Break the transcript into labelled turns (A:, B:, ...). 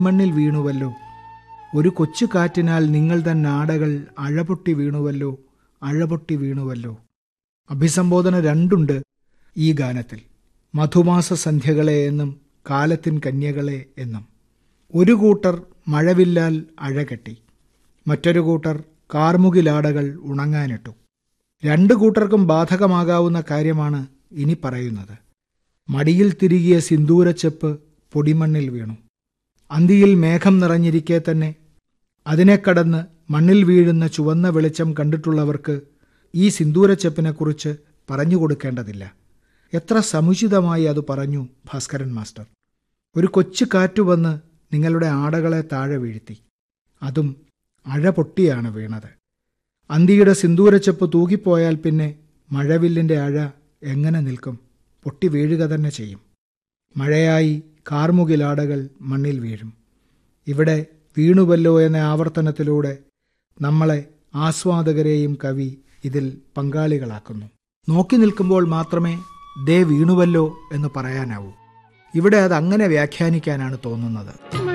A: മണ്ണിൽ വീണുവല്ലോ ഒരു കൊച്ചു കാറ്റിനാൽ നിങ്ങൾ തൻ നാടകൾ അഴപൊട്ടി വീണുവല്ലോ അഴപൊട്ടി വീണുവല്ലോ അഭിസംബോധന രണ്ടുണ്ട് ഈ ഗാനത്തിൽ മധുമാസ സന്ധ്യകളെ എന്നും കാലത്തിൻ കന്യകളെ എന്നും ഒരു കൂട്ടർ മഴവില്ലാൽ അഴകെട്ടി മറ്റൊരു കൂട്ടർ കാർമുകിലാടകൾ ഉണങ്ങാനിട്ടു രണ്ടു കൂട്ടർക്കും ബാധകമാകാവുന്ന കാര്യമാണ് ഇനി പറയുന്നത് മടിയിൽ തിരികിയ സിന്ദൂരച്ചെപ്പ് പൊടിമണ്ണിൽ വീണു അന്തിയിൽ മേഘം നിറഞ്ഞിരിക്കെ തന്നെ അതിനെ കടന്ന് മണ്ണിൽ വീഴുന്ന ചുവന്ന വെളിച്ചം കണ്ടിട്ടുള്ളവർക്ക് ഈ സിന്ദൂരച്ചെപ്പിനെക്കുറിച്ച് പറഞ്ഞു കൊടുക്കേണ്ടതില്ല എത്ര സമുചിതമായി അത് പറഞ്ഞു ഭാസ്കരൻ മാസ്റ്റർ ഒരു കൊച്ചു കാറ്റു വന്ന് നിങ്ങളുടെ ആടകളെ താഴെ വീഴ്ത്തി അതും അഴ പൊട്ടിയാണ് വീണത് അന്തിയുടെ സിന്ദൂരച്ചെപ്പ് തൂകിപ്പോയാൽ പിന്നെ മഴവില്ലിൻ്റെ അഴ എങ്ങനെ നിൽക്കും പൊട്ടി വീഴുക തന്നെ ചെയ്യും മഴയായി കാർമുകിലാടകൾ മണ്ണിൽ വീഴും ഇവിടെ വീണുവല്ലോ എന്ന ആവർത്തനത്തിലൂടെ നമ്മളെ ആസ്വാദകരെയും കവി ഇതിൽ പങ്കാളികളാക്കുന്നു നോക്കി നിൽക്കുമ്പോൾ മാത്രമേ ദേ വീണുവല്ലോ എന്ന് പറയാനാവൂ ഇവിടെ അത് അങ്ങനെ വ്യാഖ്യാനിക്കാനാണ് തോന്നുന്നത്